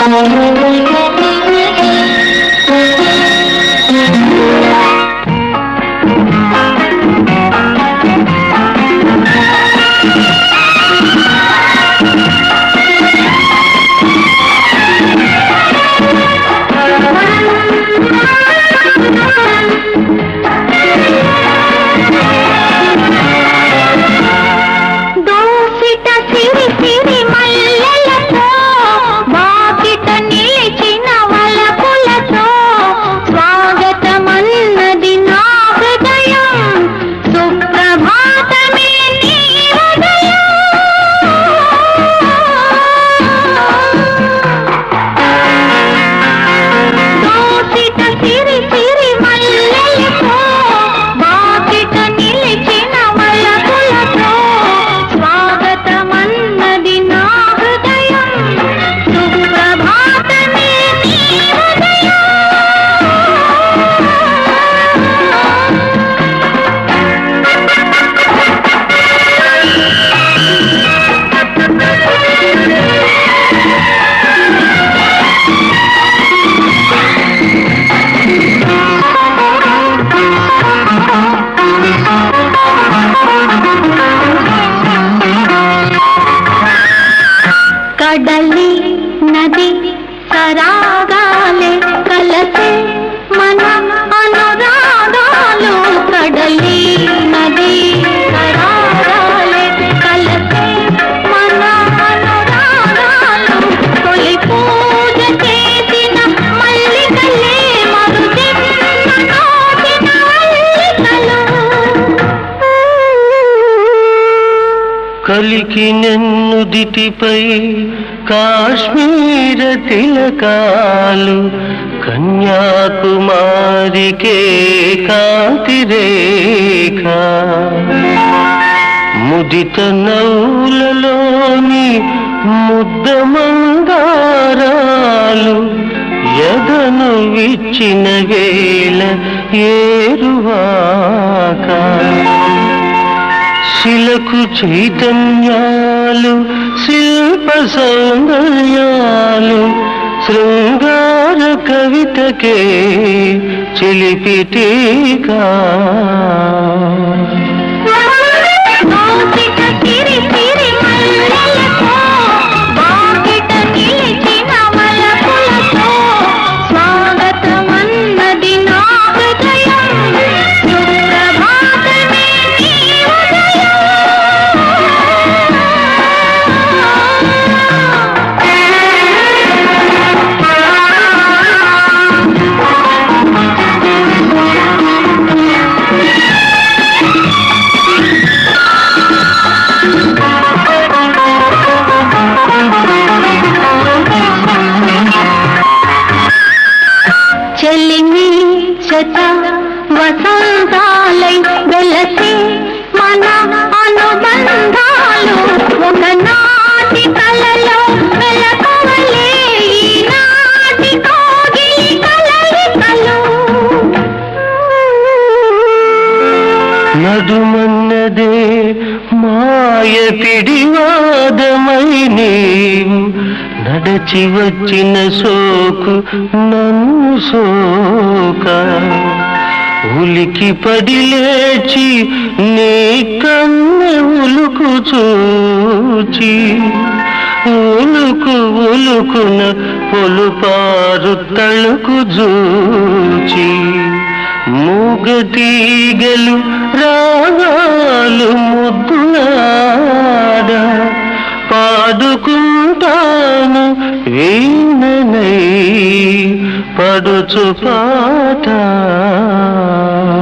దోసిట సిరి సిరి మల్లెలతో వాకిట నిలిచిన వలపులతో స్వాగతమన్నది నా హృదయం సుప్రభాతమే నీ ఉదయం దోసిట సిరి సిరి మల్లెలతో వాకిట నిలిచిన వలపులతో స్వాగతమన్నది నా హృదయం సుప్రభాతమే నీ కడలి నది సరాగాలే కలసే మన అనురాగాలు కడలి నది సరాగాలే కలసే మన అనురాగాలు తొలి పూజ చేసిన మల్లికలే మరు జన్మ నోచిన అల్లికలు కలికి నెన్నుదిటిపై కాశ్మీర తిలకాలు కన్యాకుమారికే కాంతిరేఖ ముదిత నౌలలోని ముద్ద మందారాలు ఎదను విచ్చిన వేళ ఏరువాక శిలకు చైతన్యాలు శిల్ప సౌందర్యాలు శృంగార కవితకే చిలిపిటీకా దోసిట సిరి సిరి మల్లెలతో వాకిట నిలిచిన వలపులతో స్వాగతమన్నది నా హృదయం సుప్రభాతమే నీ చెలిమి శత వసంతాలై వెలసి మన అనుబంధాలు ఒకనాటి కలలో వెలకవలే ఈనాటి కోగిలి కలయికలు నడుమన్నదే మాయ పిడివాదమై నీవు నడచి వచ్చిన సోకు నన్ను సోక ఉలికి పడి లేచి నీ కన్నె ఉలుకు చూచి ఉలుకు ఉలుకున పొలుపారు తళుకు జూచి మూగతీగలు రాగాలు ముద్దులాడ పాడుకుంటాను వీణనై పడుచు పాట